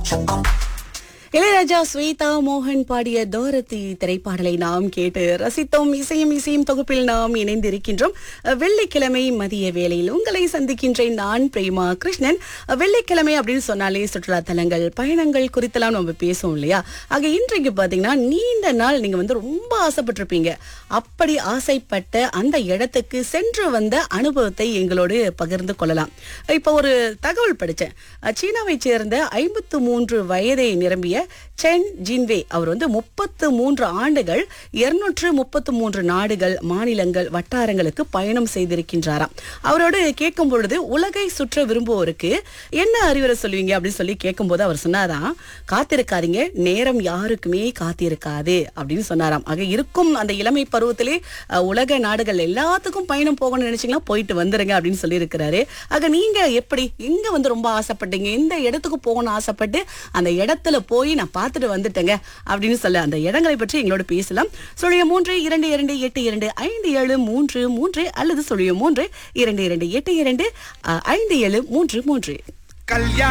இளையராஜா ஸ்வேதா மோகன் பாடிய தோரத்தி திரைப்பாடலை நாம் கேட்டு ரசித்தோம் இசையும் இசையும் தொகுப்பில் நாம் இணைந்திருக்கின்றோம் அஹ், வெள்ளிக்கிழமை மதிய வேளையில் உங்களை சந்திக்கின்றேன் நான் பிரேமா கிருஷ்ணன் அஹ், வெள்ளிக்கிழமை அப்படின்னு சொன்னாலே சுற்றுலா தலங்கள் பயணங்கள் குறித்தெல்லாம் நம்ம பேசுவோம் இல்லையா ஆக இன்றைக்கு பாத்தீங்கன்னா நீண்ட நாள் நீங்க வந்து ரொம்ப ஆசைப்பட்டிருப்பீங்க அப்படி ஆசைப்பட்ட அந்த இடத்துக்கு சென்று வந்த அனுபவத்தை எங்களோடு பகிர்ந்து கொள்ளலாம் இப்போ ஒரு தகவல் படித்தேன் சீனாவை சேர்ந்த ஐம்பத்து மூன்று வயதை நிரம்பிய சென் ஜின்வே அவர் வந்து முப்பத்து மூன்று ஆண்டுகள் இருநூற்று முப்பத்து மூன்று நாடுகள் மாநிலங்கள் வட்டாரங்களுக்கு பயணம் செய்திருக்கின்றாராம் அவரோடு கேட்கும் பொழுது உலகை சுற்ற விரும்புவோருக்கு என்ன அறிவுரை சொல்லுவீங்க அப்படின்னு சொல்லி கேட்கும்போது அவர் சொன்னாராம் காத்திருக்காதீங்க நேரம் யாருக்குமே காத்திருக்காது அப்படின்னு சொன்னாராம் ஆக இருக்கும் அந்த இளமை பருவத்திலே அஹ், உலக நாடுகள் எல்லாத்துக்கும் பயணம் போகணும்னு நினைச்சீங்கன்னா போயிட்டு வந்துருங்க அப்படின்னு சொல்லியிருக்கிறாரு ஆக நீங்க எப்படி எங்க வந்து ரொம்ப ஆசைப்பட்டீங்க எந்த இடத்துக்கு போகணும்னு ஆசைப்பட்டு அந்த இடத்துல போய் நான் பார்த்துட்டு வந்துட்டேங்க அப்படின்னு சொல்ல அந்த இடங்களை பற்றி எங்களோட பேசலாம் சொல்லிய மூன்று இரண்டு இரண்டு எட்டு இரண்டு ஐந்து ஏழு மூன்று மூன்று அல்லது சொல்லிய மூன்று இரண்டு இரண்டு எட்டு இரண்டு அஹ், ஐந்து ஏழு மூன்று மூன்று கல்யாண